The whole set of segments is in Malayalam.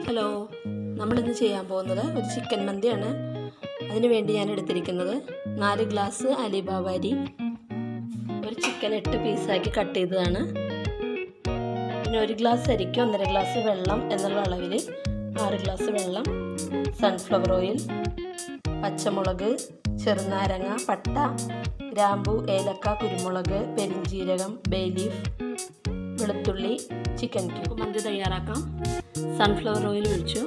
ഹലോ നമ്മളിന്ന് ചെയ്യാൻ പോകുന്നത് ഒരു ചിക്കൻ മന്തിയാണ് അതിന് വേണ്ടി ഞാൻ എടുത്തിരിക്കുന്നത് നാല് ഗ്ലാസ് അലിബാബ അരി ഒരു ചിക്കൻ എട്ട് പീസാക്കി കട്ട് ചെയ്തതാണ് പിന്നെ ഒരു ഗ്ലാസ് അരിക്ക് ഒന്നര ഗ്ലാസ് വെള്ളം എന്നുള്ള അളവിൽ ആറ് ഗ്ലാസ് വെള്ളം സൺഫ്ലവർ ഓയിൽ പച്ചമുളക് ചെറുനാരങ്ങ പട്ട ഗ്രാമ്പു ഏലക്ക കുരുമുളക് പെരിഞ്ജീരകം ബേ ലീഫ് വെളുത്തുള്ളി ചിക്കൻ ക്യൂബ് മന്തി തയ്യാറാക്കാം സൺഫ്ലവർ ഓയിൽ ഒഴിച്ചു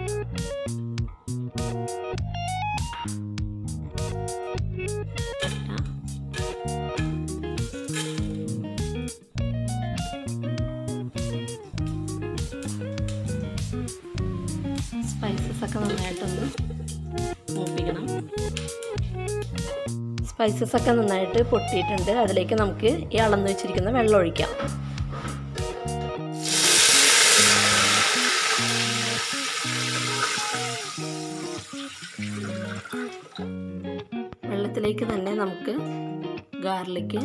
സ്പൈസസ് ഒക്കെ നന്നായിട്ടൊന്ന് മൂപ്പിക്കണം സ്പൈസസ് ഒക്കെ നന്നായിട്ട് പൊട്ടിയിട്ടുണ്ട് അതിലേക്ക് നമുക്ക് ഈ അളന്ന് വെച്ചിരിക്കുന്ന വെള്ളം ഒഴിക്കാം വെള്ളത്തിലേക്ക് തന്നെ നമുക്ക് ഗാർലിക്ക്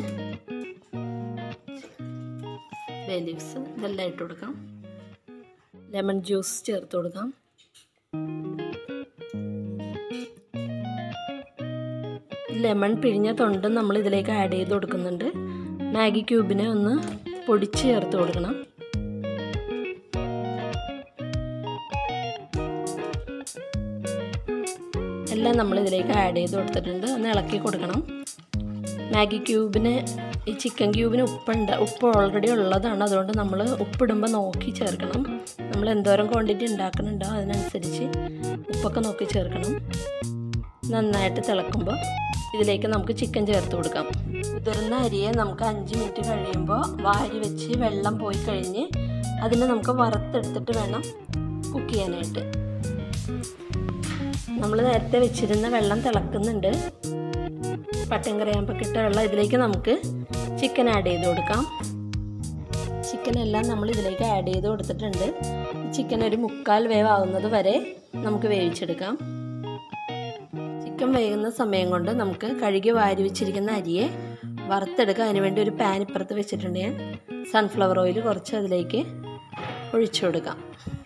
ബേ ലീവ്സ് ഇതെല്ലാം ഇട്ട് കൊടുക്കാം ലെമൺ ജ്യൂസ് ചേർത്ത് കൊടുക്കാം ലെമൺ പിഴിഞ്ഞ തൊണ്ടും നമ്മൾ ഇതിലേക്ക് ആഡ് ചെയ്ത് കൊടുക്കുന്നുണ്ട് മാഗി ക്യൂബിനെ ഒന്ന് പൊടിച്ച് ചേർത്ത് കൊടുക്കണം എല്ലാം നമ്മൾ ഇതിലേക്ക് ആഡ് ചെയ്ത് കൊടുത്തിട്ടുണ്ട് ഒന്ന് ഇളക്കി കൊടുക്കണം മാഗി ക്യൂബിന് ഈ ചിക്കൻ ക്യൂബിന് ഉപ്പുണ്ട് ഉപ്പ് ഓൾറെഡി ഉള്ളതാണ് അതുകൊണ്ട് നമ്മൾ ഉപ്പിടുമ്പോൾ നോക്കി ചേർക്കണം നമ്മൾ എന്തോരം ക്വാണ്ടിറ്റി ഉണ്ടാക്കുന്നുണ്ടോ അതിനനുസരിച്ച് ഉപ്പൊക്കെ നോക്കി ചേർക്കണം നന്നായിട്ട് തിളക്കുമ്പോൾ ഇതിലേക്ക് നമുക്ക് ചിക്കൻ ചേർത്ത് കൊടുക്കാം കുതിർന്ന അരിയെ നമുക്ക് അഞ്ച് മിനിറ്റ് കഴിയുമ്പോൾ വാരി വെച്ച് വെള്ളം പോയി കഴിഞ്ഞ് അതിനെ നമുക്ക് വറുത്തെടുത്തിട്ട് വേണം കുക്ക് ചെയ്യാനായിട്ട് നമ്മൾ നേരത്തെ വെച്ചിരുന്ന വെള്ളം തിളക്കുന്നുണ്ട് പട്ടയും കറിയാമ്പൊക്കെ ഇട്ട വെള്ളം ഇതിലേക്ക് നമുക്ക് ചിക്കൻ ആഡ് ചെയ്ത് കൊടുക്കാം ചിക്കൻ എല്ലാം നമ്മൾ ഇതിലേക്ക് ആഡ് ചെയ്ത് കൊടുത്തിട്ടുണ്ട് ചിക്കൻ ഒരു മുക്കാൽ വേവ് ആവുന്നത് വരെ നമുക്ക് വേവിച്ചെടുക്കാം ചിക്കൻ വേകുന്ന സമയം കൊണ്ട് നമുക്ക് കഴുകി വാരി വെച്ചിരിക്കുന്ന അരിയെ വറുത്തെടുക്കാം അതിനുവേണ്ടി ഒരു പാൻ ഇപ്പുറത്ത് വെച്ചിട്ടുണ്ട് ഞാൻ സൺഫ്ലവർ ഓയിൽ കുറച്ച് അതിലേക്ക് ഒഴിച്ചു കൊടുക്കാം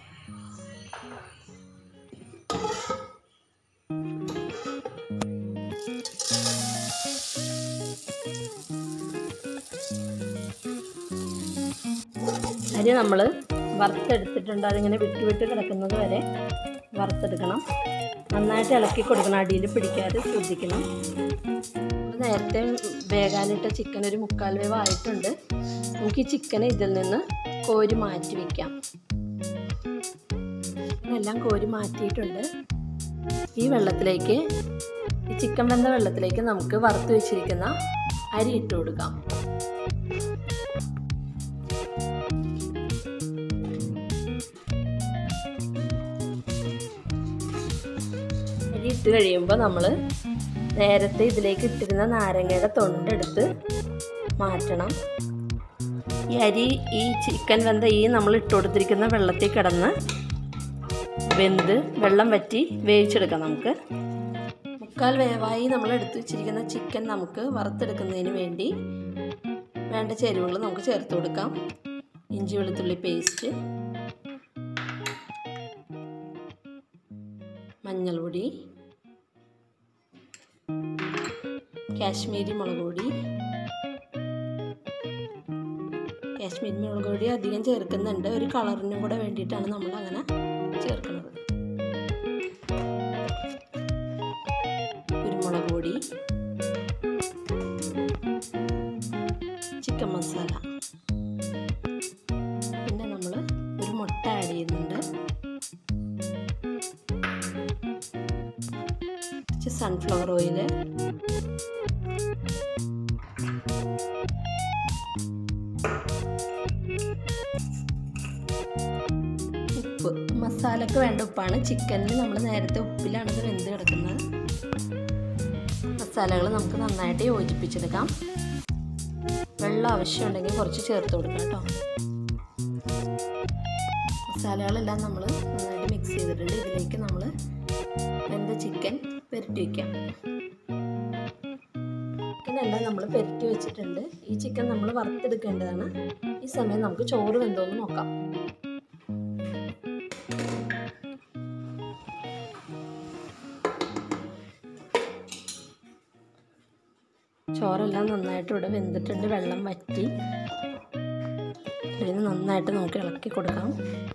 അരി നമ്മൾ വറുത്തെടുത്തിട്ടുണ്ട് അതിങ്ങനെ വിട്ട് വിട്ട് കിടക്കുന്നത് വരെ വറുത്തെടുക്കണം നന്നായിട്ട് ഇളക്കി കൊടുക്കണം അടിയിൽ പിടിക്കാതെ ശ്രദ്ധിക്കണം നേരത്തെ വേകാനിട്ട ചിക്കൻ ഒരു മുക്കാൽ വേവ് ആയിട്ടുണ്ട് നമുക്ക് ഈ ചിക്കനെ ഇതിൽ നിന്ന് കോരി മാറ്റി വയ്ക്കാം എല്ലാം കോരി മാറ്റിയിട്ടുണ്ട് ഈ വെള്ളത്തിലേക്ക് ഈ ചിക്കൻ വെന്ത വെള്ളത്തിലേക്ക് നമുക്ക് വറുത്ത് വെച്ചിരിക്കുന്ന അരി ഇട്ട് കൊടുക്കാം അരി ഇട്ട് കഴിയുമ്പോൾ നമ്മൾ നേരത്തെ ഇതിലേക്ക് ഇട്ടിരുന്ന നാരങ്ങയുടെ തൊണ്ടെടുത്ത് മാറ്റണം ഈ അരി ഈ ചിക്കൻ വെന്ത ഈ നമ്മൾ ഇട്ട് കൊടുത്തിരിക്കുന്ന വെള്ളത്തിൽ കിടന്ന് വെന്ത് വെള്ളം വറ്റി വേവിച്ചെടുക്കാം നമുക്ക് മുക്കാൽ വേവായി നമ്മൾ എടുത്തു വെച്ചിരിക്കുന്ന ചിക്കൻ നമുക്ക് വറുത്തെടുക്കുന്നതിന് വേണ്ടി വേണ്ട ചേരുവകൾ നമുക്ക് ചേർത്ത് കൊടുക്കാം ഇഞ്ചി വെളുത്തുള്ളി പേസ്റ്റ് മഞ്ഞൾപ്പൊടി കാശ്മീരി മുളക് പൊടി കാശ്മീരി മുളക് പൊടി അധികം ചേർക്കുന്നുണ്ട് ഒരു കളറിനും കൂടെ വേണ്ടിയിട്ടാണ് നമ്മൾ അങ്ങനെ ചേർക്കുന്നത് കുരുമുളക് പൊടി ചിക്കൻ മസാല പിന്നെ നമ്മൾ ഒരു മുട്ട ആഡ് ചെയ്യുന്നുണ്ട് കുറച്ച് സൺഫ്ലവർ ഓയിൽ ഉപ്പ് മസാലക്ക് വേണ്ട ഉപ്പാണ് ചിക്കനിൽ നമ്മൾ നേരത്തെ ഉപ്പിലാണ് ഇത് വെന്ത് കിടക്കുന്നത് മസാലകൾ നമുക്ക് നന്നായിട്ട് യോജിപ്പിച്ചെടുക്കാം വെള്ളം ആവശ്യമുണ്ടെങ്കിൽ കുറച്ച് ചേർത്ത് കൊടുക്കാം കേട്ടോ മസാലകളെല്ലാം നമ്മൾ നന്നായിട്ട് മിക്സ് ചെയ്തിട്ടുണ്ട് ഇതിലേക്ക് നമ്മൾ വെന്ത ചിക്കൻ പുരട്ടി വയ്ക്കാം ചിക്കനെല്ലാം നമ്മൾ പുരട്ടി വെച്ചിട്ടുണ്ട് ഈ ചിക്കൻ നമ്മൾ വറുത്തെടുക്കേണ്ടതാണ് ഈ സമയം നമുക്ക് ചോറ് വെന്തോന്ന് നോക്കാം ചിക്കനെല്ലാം നന്നായിട്ട് ഇവിടെ വെന്തിട്ടുണ്ട് വെള്ളം വറ്റി ഇതിന് നന്നായിട്ട് നമുക്ക് ഇളക്കി കൊടുക്കാം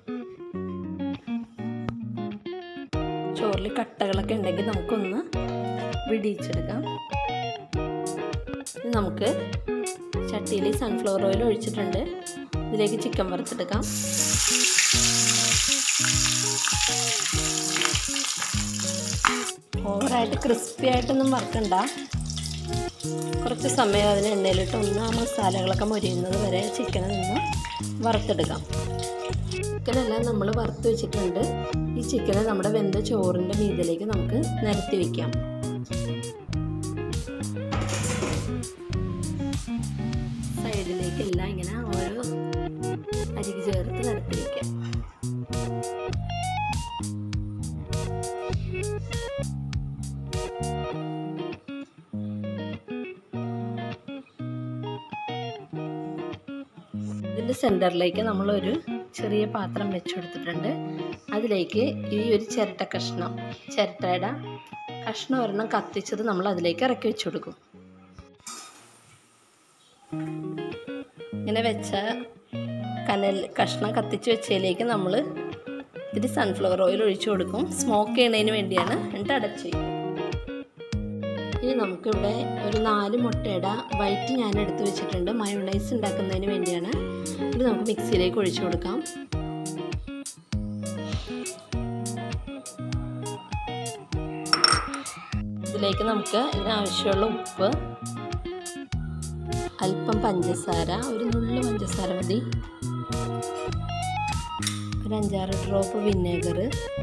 ചോറിൽ കട്ടകളൊക്കെ ഉണ്ടെങ്കിൽ നമുക്കൊന്ന് വിടിയിച്ചെടുക്കാം ഇത് നമുക്ക് ചട്ടിയിൽ സൺഫ്ലവർ ഓയിൽ ഒഴിച്ചിട്ടുണ്ട് ഇതിലേക്ക് ചിക്കൻ വറുത്തെടുക്കാം ഓവറായിട്ട് ക്രിസ്പി ആയിട്ടൊന്നും വറുക്കണ്ട കുറച്ച് സമയം അതിന് എണ്ണയിലിട്ട് ഒന്ന് ആ മസാലകളൊക്കെ മൊരിയുന്നത് വരെ ചിക്കനിൽ നിന്ന് വറുത്തെടുക്കാം ചിക്കനെല്ലാം നമ്മൾ വറുത്ത് വെച്ചിട്ടുണ്ട് ഈ ചിക്കനെ നമ്മുടെ വെന്ത ചോറിൻ്റെ മീതിലേക്ക് നമുക്ക് നിരത്തി വയ്ക്കാം സൈഡിലേക്കെല്ലാം ഇങ്ങനെ ഓരോ അരികി ചേർത്ത് നിരത്തി വയ്ക്കാം ഇതിൻ്റെ സെൻറ്ററിലേക്ക് നമ്മളൊരു ചെറിയ പാത്രം വെച്ച് കൊടുത്തിട്ടുണ്ട് അതിലേക്ക് ഈ ഒരു ചിരട്ട കഷ്ണം ചിരട്ടയുടെ കഷ്ണം ഒരെണ്ണം കത്തിച്ചത് നമ്മൾ അതിലേക്ക് ഇറക്കി വെച്ച് കൊടുക്കും ഇങ്ങനെ വെച്ച കനൽ കഷ്ണം കത്തിച്ച് വെച്ചതിലേക്ക് നമ്മൾ ഇതിൽ സൺഫ്ലവർ ഓയിൽ ഒഴിച്ചു കൊടുക്കും സ്മോക്ക് ചെയ്യണതിന് വേണ്ടിയാണ് എന്നിട്ട് അടച്ച് വയ്ക്കും ഇനി നമുക്കിവിടെ ഒരു നാല് മുട്ടയുടെ വൈറ്റ് ഞാൻ എടുത്ത് വെച്ചിട്ടുണ്ട് മയോണൈസ് ഉണ്ടാക്കുന്നതിന് വേണ്ടിയാണ് ഇത് നമുക്ക് മിക്സിയിലേക്ക് ഒഴിച്ചു കൊടുക്കാം ഇതിലേക്ക് നമുക്ക് ഇതിനാവശ്യമുള്ള ഉപ്പ് അല്പം പഞ്ചസാര ഒരു നുള്ളു പഞ്ചസാര മതി ഒരു അഞ്ചാറ് ഡ്രോപ്പ് വിനേഗർ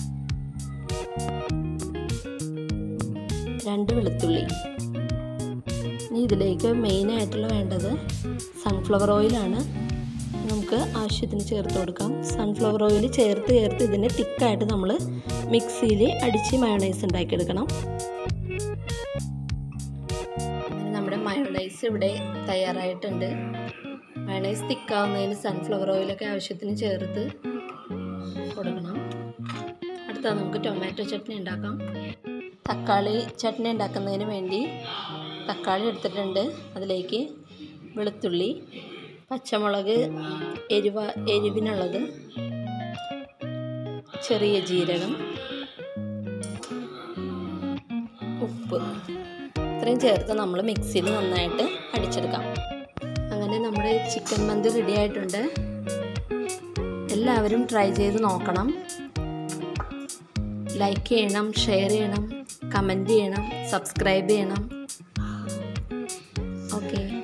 രണ്ട് വെളുത്തുള്ളി ഇനി ഇതിലേക്ക് മെയിനായിട്ടുള്ള വേണ്ടത് സൺഫ്ലവർ ഓയിലാണ് നമുക്ക് ആവശ്യത്തിന് ചേർത്ത് കൊടുക്കാം സൺഫ്ലവർ ഓയിൽ ചേർത്ത് ചേർത്ത് ഇതിനെ തിക്കായിട്ട് നമ്മൾ മിക്സിയിൽ അടിച്ച് മയോണൈസ് ഉണ്ടാക്കിയെടുക്കണം അങ്ങനെ നമ്മുടെ മയോണൈസ് ഇവിടെ തയ്യാറായിട്ടുണ്ട് മയോണൈസ് തിക്കാവുന്നതിന് സൺഫ്ലവർ ഓയിലൊക്കെ ആവശ്യത്തിന് ചേർത്ത് കൊടുക്കണം അടുത്ത നമുക്ക് ടൊമാറ്റോ ചട്നി ഉണ്ടാക്കാം തക്കാളി ചട്നി ഉണ്ടാക്കുന്നതിന് വേണ്ടി തക്കാളി എടുത്തിട്ടുണ്ട് അതിലേക്ക് വെളുത്തുള്ളി പച്ചമുളക് എരിവ എരിവിനുള്ളത് ചെറിയ ജീരകം ഉപ്പ് ഇത്രയും ചേർത്ത് നമ്മൾ മിക്സിയിൽ നന്നായിട്ട് അടിച്ചെടുക്കാം അങ്ങനെ നമ്മുടെ ചിക്കൻ മന്തി റെഡി ആയിട്ടുണ്ട് എല്ലാവരും ട്രൈ ചെയ്ത് നോക്കണം ലൈക്ക് ചെയ്യണം ഷെയർ ചെയ്യണം കമൻറ്റ് ചെയ്യണം സബ്സ്ക്രൈബ് ചെയ്യണം ഓക്കെ